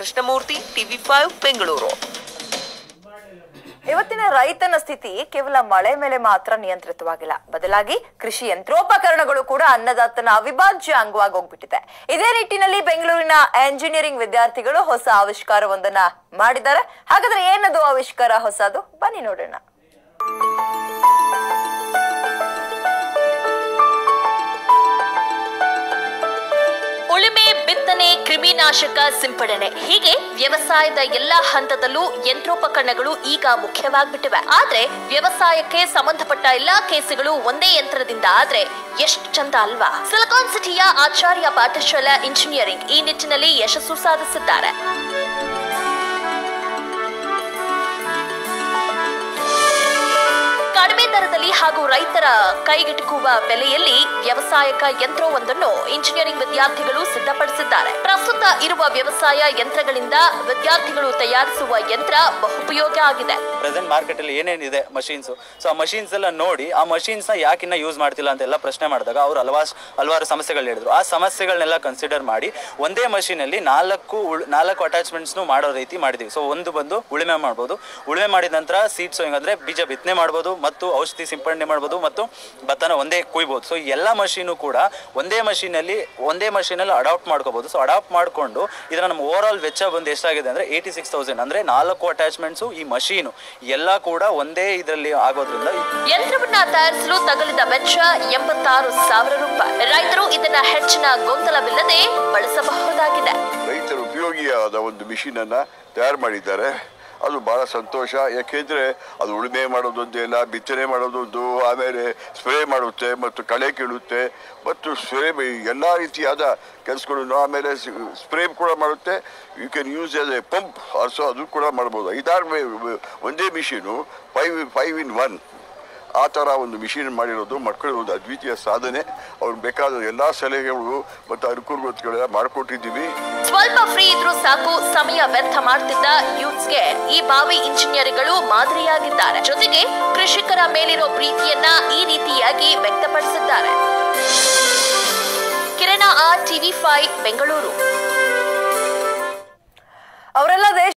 Krishnamurthy TV five Bengaluru ಇವತ್ತಿನ ರೈತನ ಸ್ಥಿತಿ ಕೇವಲ ಮಳೆ ಮೇಲೆ ಮಾತ್ರ ನಿಯಂತ್ರಿತವಾಗಿಲ್ಲ ಬದಲಾಗಿ ಕೃಷಿ ಯಂತ್ರೋಪಕರಣಗಳು ಕೂಡ ಅನ್ನದಾತನ ಅವಿಭಾಜ್ಯ ಅಂಗವಾಗಿ ಹೋಗ್ಬಿಟ್ಟಿದೆ ಇದೇ ನಿಟ್ಟಿನಲ್ಲಿ ಬೆಂಗಳೂರಿನ ಎಂಜಿನಿಯರಿಂಗ್ ವಿದ್ಯಾರ್ಥಿಗಳು ಹೊಸ ಆವಿಷ್ಕಾರವೊಂದನ್ನ ಮಾಡಿದ್ದಾರೆ ಹಾಗಾದ್ರೆ ಏನದು ಆವಿಷ್ಕಾರ ಹೊಸದು ಬನ್ನಿ ನೋಡೋಣ ಉಳುಮೆ ಬಿತ್ತನೆ ಕ್ರಿಮಿನಾಶಕ ಸಿಂಪಡಣೆ ಹೀಗೆ ವ್ಯವಸಾಯದ ಎಲ್ಲಾ ಹಂತದಲ್ಲೂ ಯಂತ್ರೋಪಕರಣಗಳು ಈಗ ಮುಖ್ಯವಾಗ್ಬಿಟ್ಟಿವೆ ಆದ್ರೆ ವ್ಯವಸಾಯಕ್ಕೆ ಸಂಬಂಧಪಟ್ಟ ಎಲ್ಲಾ ಕೇಸುಗಳು ಒಂದೇ ಯಂತ್ರದಿಂದ ಆದ್ರೆ ಎಷ್ಟು ಚಂದ ಅಲ್ವಾ ಸಿಲಿಕಾನ್ ಸಿಟಿಯ ಆಚಾರ್ಯ ಪಾಠಶಾಲಾ ಇಂಜಿನಿಯರಿಂಗ್ ಈ ನಿಟ್ಟಿನಲ್ಲಿ ಯಶಸ್ಸು ಸಾಧಿಸಿದ್ದಾರೆ ಕಡಿಮೆ ದರದಲ್ಲಿ ಹಾಗೂ ರೈತರ ಕೈಗೆಟುಕುವ ಬೆಲೆಯಲ್ಲಿ ವ್ಯವಸಾಯಕ ಯಂತ್ರವೊಂದನ್ನು ಇಂಜಿನಿಯರಿಂಗ್ ವಿದ್ಯಾರ್ಥಿಗಳು ಸಿದ್ಧಪಡಿಸಿದ್ದಾರೆ ಪ್ರಸ್ತುತ ಇರುವ ವ್ಯವಸಾಯ ಯಂತ್ರಗಳಿಂದ ವಿದ್ಯಾರ್ಥಿಗಳು ತಯಾರಿಸುವ ಯಂತ್ರ ಬಹುಪಯೋಗ ಆಗಿದೆ ಪ್ರೆಸೆಂಟ್ ಮಾರ್ಕೆಟ್ ಅಲ್ಲಿ ಏನೇನಿದೆ ಮಷೀನ್ಸ್ ಸೊ ಆ ಮಷೀನ್ಸ್ ಎಲ್ಲ ನೋಡಿ ಆ ಮಷೀನ್ಸ್ ನ ಯಾಕಿನ್ನ ಯೂಸ್ ಮಾಡ್ತಿಲ್ಲ ಅಂತೆಲ್ಲ ಪ್ರಶ್ನೆ ಮಾಡಿದಾಗ ಅವ್ರು ಹಲವಾರು ಹಲವಾರು ಸಮಸ್ಯೆಗಳು ಹೇಳಿದ್ರು ಆ ಸಮಸ್ಯೆಗಳನ್ನೆಲ್ಲ ಕನ್ಸಿಡರ್ ಮಾಡಿ ಒಂದೇ machine ಅಲ್ಲಿ ನಾಲ್ಕು ಉಳ್- ನಾಲ್ಕು ಅಟ್ಯಾಚ್ಮೆಂಟ್ಸ್ ಮಾಡೋ ರೀತಿ ಮಾಡಿದೀವಿ ಸೊ ಒಂದು ಬಂದು ಉಳುಮೆ ಮಾಡ್ಬೋದು ಉಳುಮೆ ಮಾಡಿದ ನಂತರ ಸೀಡ್ ಸೋಯಿಂಗ್ ಅಂದ್ರೆ ಬೀಜ ಬಿತ್ತನೆ ಮಾಡ್ಬೋದು ಮತ್ತು ಔಷಧಿ ಸಿಂಪಡಣೆ ಮಾಡ್ಬೋದು ಮತ್ತು ಭತ್ತನ ಒಂದೇ ಕುಯ್ಬೋದು ಸೊ ಎಲ್ಲ ಮಷೀನು ಕೂಡ ಒಂದೇ machine ಅಲ್ಲಿ ಒಂದೇ machine ಅಲ್ಲಿ ಅಡಾಪ್ಟ್ ಮಾಡ್ಕೋಬಹುದು ಸೊ ಅಡಾಪ್ಟ್ ಮಾಡ್ಕೊಂಡು ಇದರ ನಮ್ಮ ಓವರ್ ಆಲ್ ವೆಚ್ಚ ಬಂದು ಎಷ್ಟಾಗಿದೆ ಅಂದ್ರೆ ಏಯ್ಟಿ ಸಿಕ್ಸ್ ತೌಸಂಡ್ ಅಂದ್ರೆ ನಾಲ್ಕು ಅಟ್ಯಾಚ್ಮೆಂಟ್ಸು ಈ ಮಷೀನು ಎಲ್ಲ ಕೂಡ ಒಂದೇ ಇದರಲ್ಲಿ ಆಗೋದ್ರಿಂದ ಯಂತ್ರವನ್ನ ತಯಾರಿಸಲು ತಗಲಿದ ವೆಚ್ಚ ಎಂಬತ್ತಾರು ಸಾವಿರ ರೂಪಾಯಿ ರೈತರು ಇದನ್ನ ಹೆಚ್ಚಿನ ಗೊಂದಲವಿಲ್ಲದೆ ಬಳಸಬಹುದಾಗಿದೆ ರೈತರ ಉಪಯೋಗಿಯಾದ ಒಂದು ಮಿಷಿನ್ ಅನ್ನ ತಯಾರು ಮಾಡಿದ್ದಾರೆ ಅದು ಬಹಳ ಸಂತೋಷ ಯಾಕೆಂದ್ರೆ ಅದು ಉಳುಮೆ ಮಾಡೋದೊಂದೇ ಇಲ್ಲ ಬಿತ್ತನೆ ಮಾಡೋದೊಂದು ಆಮೇಲೆ ಸ್ಪ್ರೇ ಮಾಡುತ್ತೆ ಮತ್ತು ಕಳೆ ಕೀಳುತ್ತೆ ಮತ್ತು ಸ್ಪ್ರೇ ಎಲ್ಲ ರೀತಿಯಾದ ಕೆಲಸಗಳನ್ನು ಆಮೇಲೆ ಸ್ಪ್ರೇ ಕೂಡ ಮಾಡುತ್ತೆ you can use as a pump also ಅದು ಕೂಡ ಮಾಡ್ಬೋದು ಐದಾರು ಮೇ- ಒಂದೇ machine five five in one ಆ ಥರ ಒಂದು ಮಿಷಿನ್ ಮಾಡಿರೋದು ಮಕ್ಕಳ ಒಂದು ಅದ್ವಿತೀಯ ಸಾಧನೆ ಅವ್ರಿಗೆ ಬೇಕಾದ ಎಲ್ಲ ಸಲಹೆಗಳು ಮತ್ತು ಅನುಕೂಲತೆಗಳೆಲ್ಲ ಮಾಡಿಕೊಟ್ಟಿದ್ದೀವಿ ಸ್ವಲ್ಪ ಫ್ರೀ ಇದ್ರೂ ಸಾಕು ಸಮಯ ವ್ಯರ್ಥ ಮಾಡ್ತಿದ್ದ ಯೂತ್ಸ್ಗೆ ಈ ಬಾವಿ ಇಂಜಿನಿಯರ್ಗಳು ಮಾದರಿಯಾಗಿದ್ದಾರೆ ಜೊತೆಗೆ ಕೃಷಿಕರ ಮೇಲಿರೋ ಪ್ರೀತಿಯನ್ನ ಈ ರೀತಿಯಾಗಿ ವ್ಯಕ್ತಪಡಿಸಿದ್ದಾರೆ Kirana R TV five Bengaluru ಅವರೆಲ್ಲ ದೇಶ